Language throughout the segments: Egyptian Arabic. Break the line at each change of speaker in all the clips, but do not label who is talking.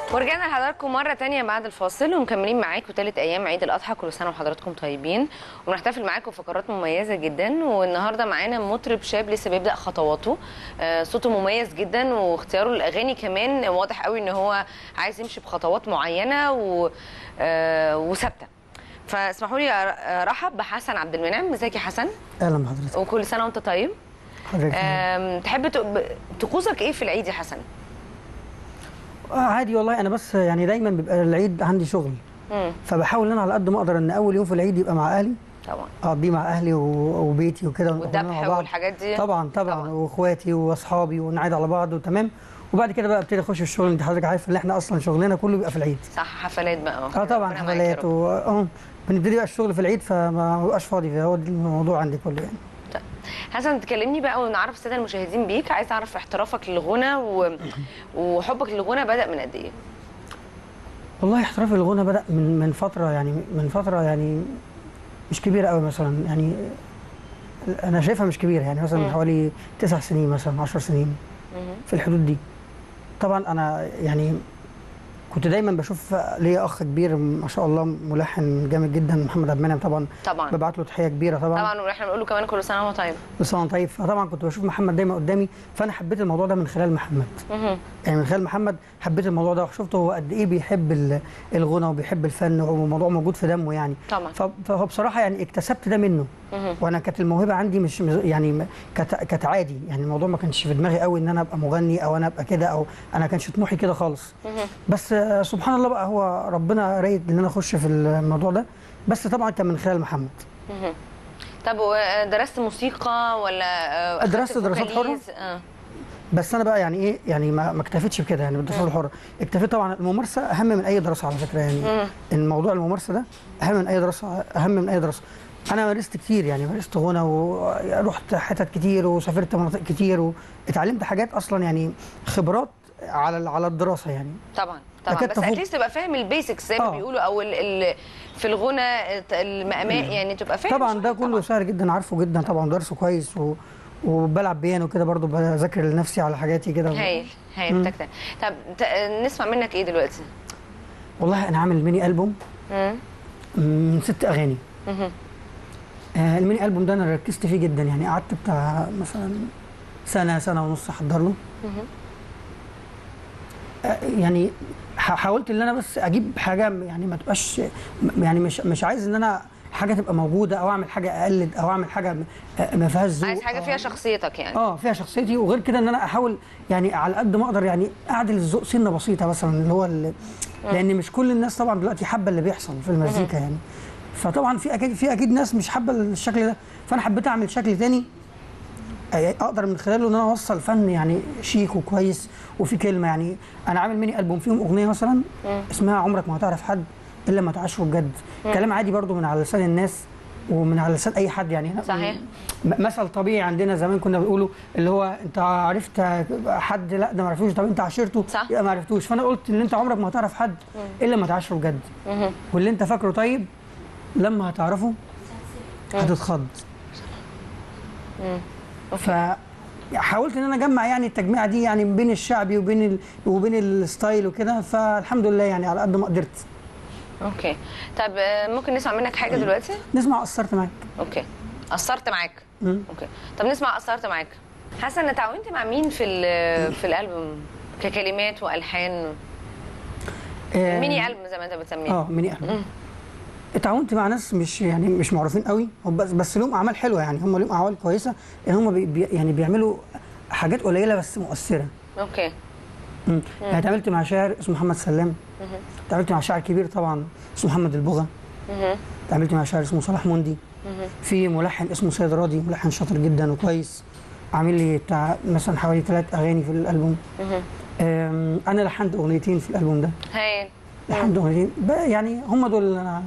ورجعنا لحضراتكم مرة تانية بعد الفاصل ومكملين معاكم تالت أيام عيد الأضحى كل سنة وحضراتكم طيبين وبنحتفل معاكم فقرات مميزة جدا والنهاردة معانا مطرب شاب لسه بيبدأ خطواته آه، صوته مميز جدا واختياره للأغاني كمان واضح قوي إن هو عايز يمشي بخطوات معينة و... آه، وثابتة فاسمحوا لي أرحب بحسن عبد المنعم ازيك يا حسن
اهلا بحضرتك
وكل سنة وأنت طيب
حضرتك
آم، تحب تق- طقوسك إيه في العيد يا حسن؟
آه عادي والله انا بس يعني دايما بيبقى العيد عندي شغل
مم.
فبحاول ان انا على قد ما اقدر ان اول يوم في العيد يبقى مع اهلي
طبعا
اقضيه مع اهلي و- وبيتي وكده ونبقى كلنا
والذبح
مع بعض.
والحاجات دي
طبعا طبعا,
طبعاً.
واخواتي واصحابي ونعيد على بعض وتمام وبعد كده بقى ابتدي اخش الشغل انت حضرتك عارف ان احنا اصلا شغلنا كله بيبقى في العيد
صح حفلات بقى
اه طبعا
ربنا معاك يا
حفلات
رب.
و... اه بنبتدي بقى الشغل في العيد فما ببقاش فاضي فهو ده الموضوع عندي كله يعني
طيب. حسن تكلمني بقى ونعرف الساده المشاهدين بيك عايز اعرف احترافك للغنى و... وحبك للغنى بدا من قد ايه؟
والله احتراف الغنى بدأ من من فترة يعني من فترة يعني مش كبيرة قوي مثلا يعني أنا شايفها مش كبيرة يعني مثلا من
مم.
حوالي تسع سنين مثلا 10 سنين
مهم.
في الحدود دي طبعا أنا يعني كنت دايما بشوف ليا أخ كبير ما شاء الله ملحن جامد جدا محمد عبد المنعم طبعا
طبعا
ببعت له تحية كبيرة طبعا
طبعا واحنا بنقول له كمان كل سنه وهو طيب
بس أنا طيب فطبعا كنت بشوف محمد دايما قدامي فأنا حبيت الموضوع ده من خلال محمد
مهم.
يعني من خلال محمد حبيت الموضوع ده وشفته هو قد ايه بيحب ال- الغنى وبيحب الفن والموضوع موجود في دمه يعني
طبعا
ف- فهو بصراحه يعني اكتسبت ده منه
مهم.
وانا كانت الموهبه عندي مش مش- يعني م- كانت كانت عادي يعني الموضوع ما كانش في دماغي قوي ان انا ابقى مغني او انا ابقى كده او انا كانش طموحي كده خالص
مهم.
بس آه، سبحان الله بقى هو ربنا رايد ان انا اخش في الموضوع ده بس طبعا كان من خلال محمد
مهم. طب درست موسيقى ولا آه، أخدت
درست دراسات حرة.
فوكاليز؟ اه
بس انا بقى يعني ايه يعني ما ما اكتفيتش بكده يعني بالدراسات الحره اكتفيت طبعا الممارسه اهم من اي دراسه على فكره يعني
مم.
الموضوع الممارسه ده اهم من اي دراسه اهم من اي دراسه انا مارست كتير يعني مارست غنى ورحت حتت كتير وسافرت مناطق كتير واتعلمت حاجات اصلا يعني خبرات على على الدراسه يعني
طبعا طبعا
أكاد
بس
تفوق.
اتليست تبقى فاهم البيسكس زي ما
آه.
بيقولوا او ال... ال... في الغنى المقامات يعني تبقى فاهم
طبعا
شوية
ده كله سهل جدا عارفه جدا طبعا درسه كويس و وبلعب بيانو كده برضو بذاكر لنفسي على حاجاتي كده
هايل هايل
مم.
تكتك. طب ت... نسمع منك ايه دلوقتي؟
والله انا عامل ميني البوم
مم.
من ست اغاني
مهم.
آه، الميني البوم ده انا ركزت فيه جدا يعني قعدت بتاع مثلا سنه سنه ونص احضر له
مهم.
آه، يعني ح- حاولت ان انا بس اجيب حاجه يعني ما تبقاش م- يعني مش مش عايز ان انا حاجه تبقى موجوده او اعمل حاجه اقلد او اعمل حاجه م- آه، ما فيهاش ذوق
عايز حاجه
أو-
فيها شخصيتك يعني
اه فيها شخصيتي وغير كده ان انا احاول يعني على قد ما اقدر يعني اعدل الذوق سنه بسيطه مثلا اللي هو اللي لان مش كل الناس طبعا دلوقتي حابه اللي بيحصل في المزيكا يعني فطبعا في اكيد في اكيد ناس مش حابه الشكل ده فانا حبيت اعمل شكل تاني آه، اقدر من خلاله ان انا اوصل فن يعني شيك وكويس وفي كلمه يعني انا عامل ميني البوم فيهم اغنيه مثلا اسمها عمرك ما هتعرف حد الا ما تعاشره بجد كلام عادي برضو من على لسان الناس ومن على لسان اي حد يعني
صحيح.
م- مثل طبيعي عندنا زمان كنا بنقوله اللي هو انت عرفت حد لا ده ما عرفتوش طب انت عاشرته
صح.
يبقى ما عرفتوش فانا قلت ان انت عمرك ما هتعرف حد الا ما تعاشره بجد
مهم.
واللي انت فاكره طيب لما هتعرفه هتتخض
مم.
ف حاولت ان انا اجمع يعني التجميعه دي يعني بين الشعبي وبين ال... وبين الستايل وكده فالحمد لله يعني على قد ما قدرت
اوكي طب آه، ممكن نسمع منك حاجه دلوقتي
نسمع قصرت معاك
اوكي قصرت معاك
مم.
اوكي طب نسمع قصرت معاك حسن اتعاونت مع مين في ال- في الالبوم ككلمات والحان
آه،
ميني البوم زي ما انت بتسميه
اه ميني ألبوم اتعاونت مع ناس مش يعني مش معروفين قوي هم بس بس لهم اعمال حلوه يعني هم لهم اعمال كويسه ان هم بي بي- يعني بيعملوا حاجات قليله بس مؤثره
اوكي
مم. يعني اتعاملت مع شاعر اسمه محمد سلام اتعاملت مع شاعر كبير طبعا اسمه محمد البغا
مهم.
اتعاملت مع شاعر اسمه صلاح مندي في ملحن اسمه سيد راضي ملحن شاطر جدا وكويس عامل لي بتاع مثلا حوالي ثلاث اغاني في الالبوم
مهم.
أم، انا لحنت اغنيتين في الالبوم ده
هايل
لحنت اغنيتين بقى يعني هم دول اللي انا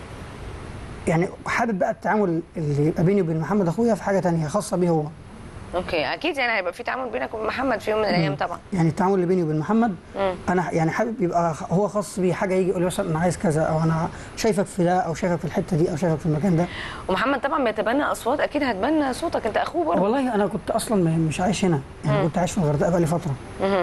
يعني حابب بقى التعامل اللي يبقى بيني وبين محمد اخويا في حاجه تانية خاصه بيه هو
اوكي اكيد يعني هيبقى في تعامل بينك وبين محمد في يوم من الايام طبعا
يعني التعامل اللي بيني وبين محمد
مم.
انا يعني حابب يبقى هو خاص بيه حاجه يجي يقول لي مثلا انا عايز كذا او انا شايفك في ده او شايفك في الحته دي او شايفك في المكان ده
ومحمد طبعا بيتبنى اصوات اكيد هتبنى صوتك انت اخوه برضه
والله انا كنت اصلا م- مش عايش هنا يعني كنت عايش في الغردقه بقالي فتره
مهم.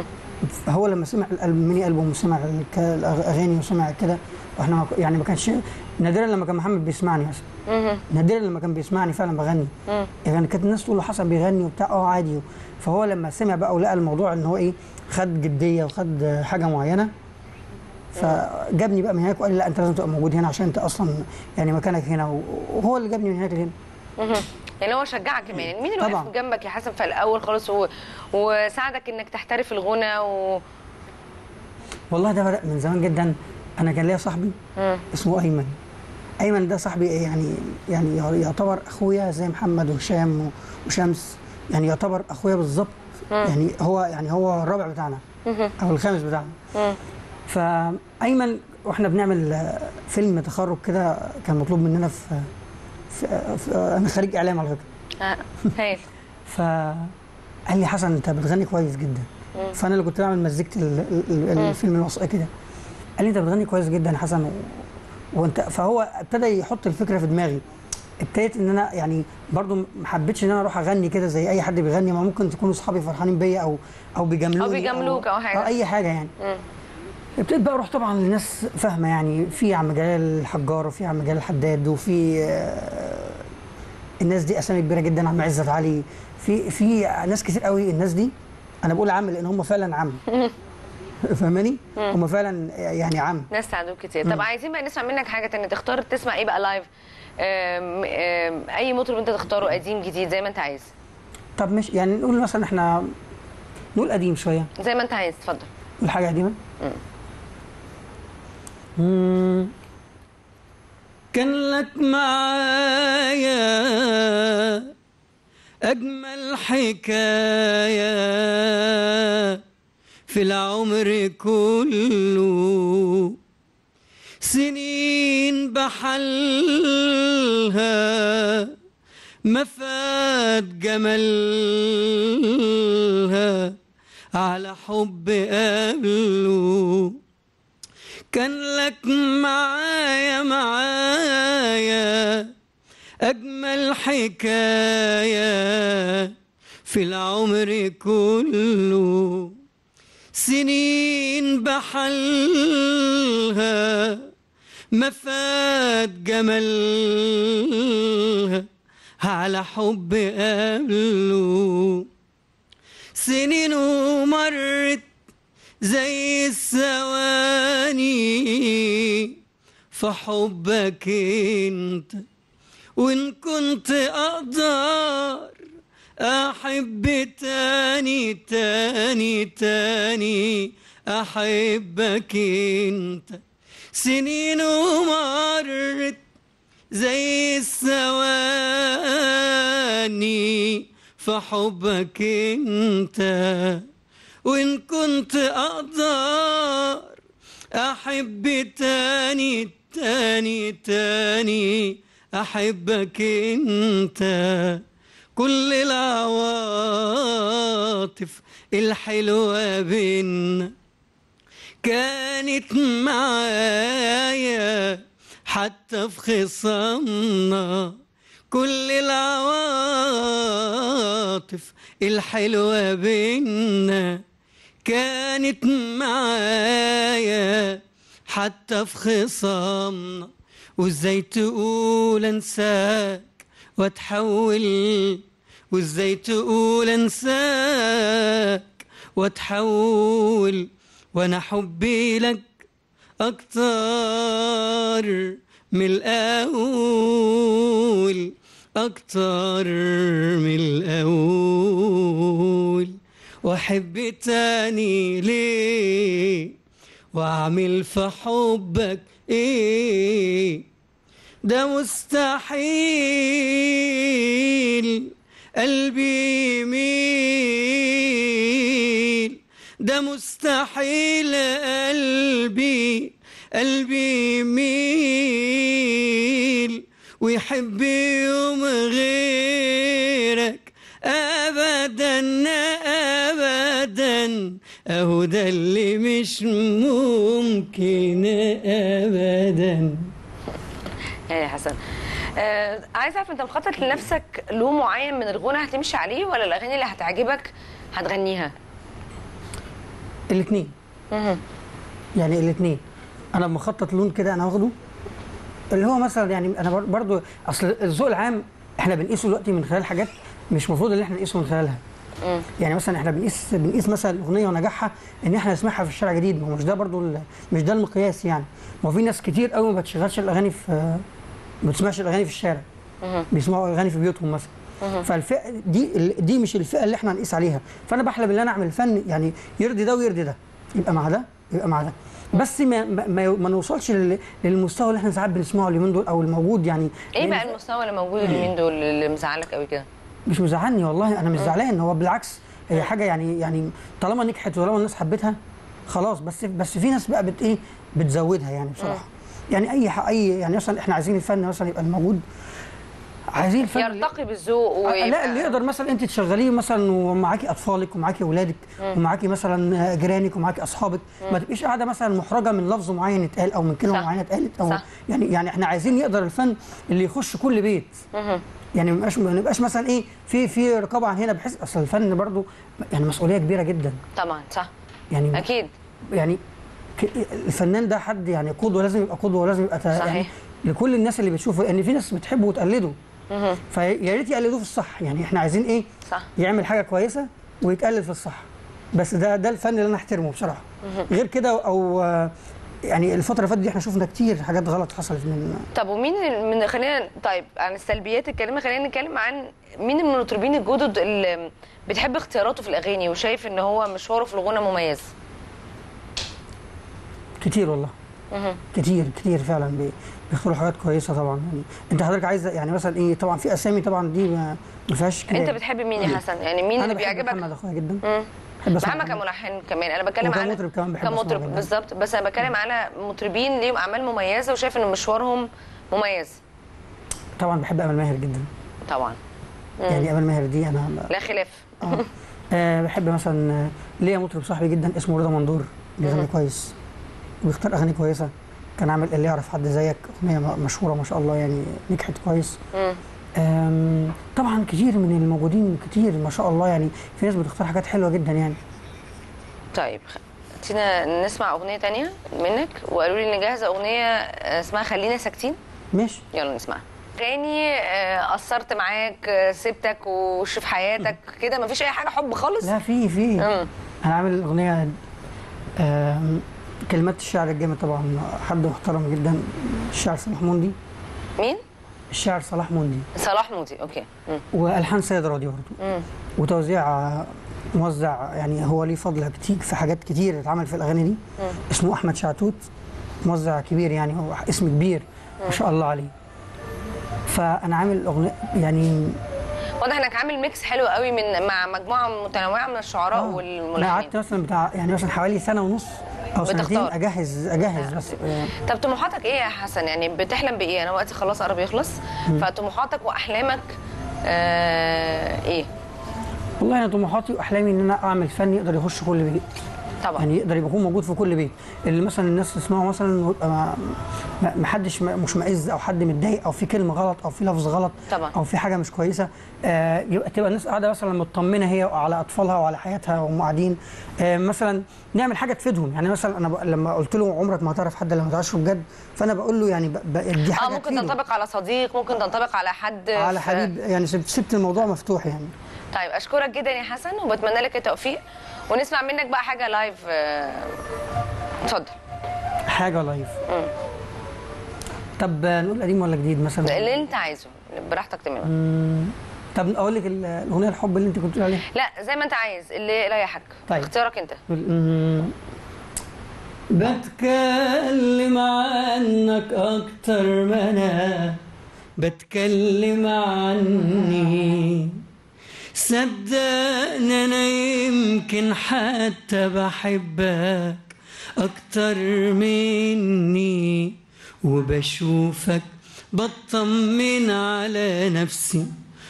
هو لما سمع الميني البوم وسمع الك- الاغاني وسمع كده واحنا ما ك- يعني ما كانش نادرا لما كان محمد بيسمعني مثلا
مهم.
نادرا لما كان بيسمعني فعلا بغني
مم.
يعني كانت الناس تقول له حسن بيغني وبتاع اه عادي فهو لما سمع بقى ولقى الموضوع ان هو ايه خد جديه وخد حاجه معينه فجابني بقى من هناك وقال لي لا انت لازم تبقى موجود هنا عشان انت اصلا يعني مكانك هنا وهو اللي جابني من هناك لهنا
مهم. يعني هو شجعك كمان يعني مين اللي
طبعاً.
وقف جنبك يا حسن في الاول خالص و... وساعدك انك تحترف الغنى و...
والله ده بدأ من زمان جدا انا كان ليا صاحبي
مم.
اسمه ايمن ايمن ده صاحبي يعني يعني يعتبر اخويا زي محمد وهشام وشمس يعني يعتبر اخويا بالظبط يعني هو يعني هو الرابع بتاعنا او الخامس بتاعنا
مم.
فايمن واحنا بنعمل آه، فيلم تخرج كده كان مطلوب مننا في, في, في انا خريج اعلام على فكره
آه. هايل
فقال لي حسن انت بتغني كويس جدا فانا اللي كنت بعمل مزيكه ال- ال- ال- الفيلم الوثائقي كده قال لي انت بتغني كويس جدا يا حسن و... وانت فهو ابتدى يحط الفكره في دماغي ابتديت ان انا يعني برضو ما حبيتش ان انا اروح اغني كده زي اي حد بيغني ما ممكن تكونوا اصحابي فرحانين بيا او او بيجاملوني
أو بيجاملوك أو حاجة.
أو اي حاجه يعني
مم.
ابتديت بقى اروح طبعا لناس فاهمه يعني في عم جلال الحجار وفي عم جلال الحداد وفي آه، الناس دي اسامي كبيره جدا عم عزت علي في في ناس كتير قوي الناس دي انا بقول عم لان هم فعلا عم فاهماني هم فعلا يعني عم
ناس ساعدوك كتير طب عايزين بقى نسمع منك حاجه تانية تختار تسمع ايه بقى لايف آم، آم، اي مطرب انت تختاره قديم جديد زي ما انت عايز
طب مش يعني نقول مثلا احنا نقول قديم شويه
زي ما انت عايز اتفضل
نقول حاجه قديمه مم. كان لك معايا أجمل حكاية في العمر كله سنين بحلها ما فات جمالها على حب قبله كان لك معايا معايا أجمل حكاية في العمر كله سنين بحلها ما فات جمالها على حب قبله سنين ومرت زي الثواني في حبك انت وان كنت اقدر احب تاني تاني تاني احبك انت سنين ومرت زي الثواني في حبك انت وان كنت اقدر احب تاني تاني تاني احبك انت كل العواطف الحلوة بينا كانت معايا حتى في خصامنا كل العواطف الحلوة بينا كانت معايا حتى في خصامنا وازاي تقول انساك واتحول وازاي تقول انساك واتحول وانا حبي لك اكتر من الاول اكتر من الاول واحب تاني ليه واعمل في حبك ايه ده مستحيل قلبي يميل ده مستحيل قلبي قلبي يميل ويحب يوم غيرك ابدا ابدا اهو ده اللي مش ممكن ابدا
يا حسن آه عايز اعرف انت مخطط لنفسك لون معين من الغنى هتمشي عليه ولا الاغاني اللي هتعجبك هتغنيها
الاثنين يعني الاثنين انا مخطط لون كده انا واخده اللي هو مثلا يعني انا بر- برضو اصل الذوق العام احنا بنقيسه دلوقتي من خلال حاجات مش المفروض ان احنا نقيسه من خلالها يعني مثلا احنا بنقيس بنقيس مثلا الاغنيه ونجاحها ان احنا نسمعها في الشارع جديد ما هو مش ده برضو ال- مش ده المقياس يعني ما هو في ناس كتير قوي ما بتشغلش الاغاني في ما بتسمعش الاغاني في الشارع بيسمعوا اغاني في بيوتهم مثلا فالفئه دي ال- دي مش الفئه اللي احنا هنقيس عليها فانا بحلم ان انا اعمل فن يعني يرضي ده ويرضي ده يبقى مع ده يبقى مع ده بس ما ما, ما, ما نوصلش لل- للمستوى اللي احنا ساعات بنسمعه اليومين دول او الموجود يعني
ايه
لأن
بقى المستوى اللي موجود اليومين دول اللي مزعلك قوي كده
مش مزعلني والله انا مش زعلان هو بالعكس هي حاجه يعني يعني طالما نجحت وطالما الناس حبتها خلاص بس بس في ناس بقى بت ايه بتزودها يعني بصراحه يعني اي ح- اي يعني مثلا احنا عايزين الفن مثلا يبقى الموجود عايزين الفن اللي-
يرتقي بالذوق
لا
ويبقى-
اللي يقدر مثلا انت تشغليه مثلا ومعاكي اطفالك ومعاكي اولادك ومعاكي مثلا جيرانك ومعاكي اصحابك ما تبقيش قاعده مثلا محرجه من لفظ معين اتقال او من كلمه
صح.
معينه اتقالت او
صح.
يعني يعني احنا عايزين يقدر الفن اللي يخش كل بيت يعني ما نبقاش ما نبقاش مثلا ايه في في رقابه عن هنا بحيث اصل الفن برضو يعني مسؤوليه كبيره جدا
طبعا صح
يعني
اكيد
يعني ك- الفنان ده حد يعني قدوه لازم يبقى قدوه ولازم يبقى تا- يعني
صحيح.
لكل الناس اللي بتشوفه لان في ناس بتحبه وتقلده فيا ريت يقلدوه في الصح يعني احنا عايزين ايه
صح
يعمل حاجه كويسه ويتقلد في الصح بس ده ده الفن اللي انا احترمه بصراحه غير كده او آه، يعني الفتره اللي فاتت دي احنا شفنا كتير حاجات غلط حصلت من
طب ومين ال- من خلينا طيب عن السلبيات الكلمه خلينا نتكلم عن مين من المطربين الجدد اللي بتحب اختياراته في الاغاني وشايف ان هو مشواره في الغنى مميز
كتير والله كتير كتير فعلا بي- بيختاروا حاجات كويسه طبعا يعني انت حضرتك عايزه يعني مثلا ايه طبعا في اسامي طبعا دي ما ما فيهاش كلام
انت بتحب مين يا حسن يعني مين
انا
اللي
بحب
بيعجبك
محمد اخويا جدا
مم.
بحب اسمع
محمد كملحن كمان انا بتكلم على
وكمطرب كمان بحب أسمعه
كمطرب
جداً.
بالظبط بس انا بتكلم على مطربين ليهم اعمال مميزه وشايف ان مشوارهم مميز
طبعا بحب امل ماهر جدا
طبعا
يعني امل ماهر دي انا
لا خلاف
آه. آه بحب مثلا آه، ليا مطرب صاحبي جدا اسمه رضا مندور بيغني كويس وبيختار اغاني كويسه كان عامل اللي يعرف حد زيك اغنيه م- مشهوره ما شاء الله يعني نجحت كويس
مم.
آم، طبعا كتير من الموجودين كتير ما شاء الله يعني في ناس بتختار حاجات حلوه جدا يعني
طيب تينا نسمع اغنيه تانية منك وقالوا لي ان جاهزه اغنيه اسمها خلينا ساكتين
ماشي
يلا نسمعها اغاني آه، قصرت معاك آه، سبتك وش في حياتك كده مفيش اي حاجه حب خالص
لا في في
مم.
انا عامل اغنيه آم، كلمات الشعر الجامد طبعا حد محترم جدا الشاعر صلاح مندي
مين
الشاعر صلاح مندي
صلاح مودي اوكي مم.
والحان سيد راضي برضه
مم.
وتوزيع آه، موزع يعني هو ليه فضل كتير في حاجات كتير اتعمل في الاغاني دي اسمه احمد شعتوت موزع كبير يعني هو اسم كبير ما شاء الله عليه فانا عامل اغنيه يعني
واضح انك عامل ميكس حلو قوي من مع مجموعه متنوعه من الشعراء
آه، انا
والملحنين
قعدت مثلا بتاع يعني مثلا حوالي سنه ونص او سنتين
بتختار.
اجهز اجهز بس آه،
طب طموحاتك ايه يا حسن يعني بتحلم بايه انا وقتي خلاص قرب يخلص فطموحاتك واحلامك آه ايه
والله انا طموحاتي واحلامي ان انا اعمل فن يقدر يخش كل بيت
طبعا
يعني يقدر يكون موجود في كل بيت اللي مثلا الناس تسمعه مثلا ويبقى ما- ما ما حدش م- مش مئز او حد متضايق او في كلمه غلط او في لفظ غلط
طبعا.
او في حاجه مش كويسه آه يبقى تبقى الناس قاعده مثلا مطمنه هي على اطفالها وعلى حياتها وهم قاعدين آه مثلا نعمل حاجه تفيدهم يعني مثلا انا ب... لما قلت له عمرك ما هتعرف حد لما تعرفه بجد فانا بقول له يعني ب... ب... دي حاجه
اه ممكن
تفيده.
تنطبق على صديق ممكن تنطبق على حد
على
في-
حبيب يعني سبت, سبت الموضوع مفتوح يعني
طيب اشكرك جدا يا حسن وبتمنى لك التوفيق ونسمع منك بقى حاجه لايف آه، اتفضل
حاجه لايف طب آه، نقول قديم ولا جديد مثلا
اللي انت عايزه براحتك تماما
طب اقول لك ال- الاغنيه الحب اللي انت كنت بتقول عليها
لا زي ما انت عايز اللي يريحك
طيب.
اختيارك انت
مم. بتكلم عنك اكتر ما انا بتكلم عني صدقني انا يمكن حتى بحبك اكتر مني وبشوفك بطمن على نفسي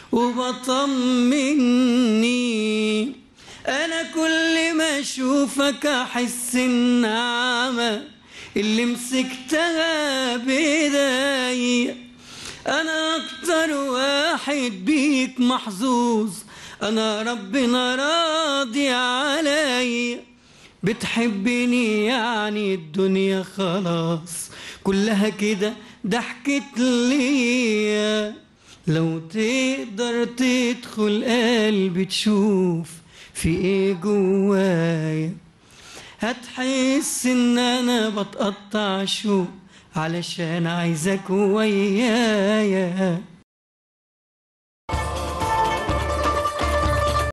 وبطمني انا كل ما اشوفك احس النعمه اللي مسكتها بايديا انا اكتر واحد بيك محظوظ انا ربنا راضي عليا
بتحبني يعني الدنيا خلاص كلها كده ضحكت ليا لو تقدر تدخل قلبي تشوف في ايه جوايا هتحس ان انا بتقطع شوق علشان عايزك ويايا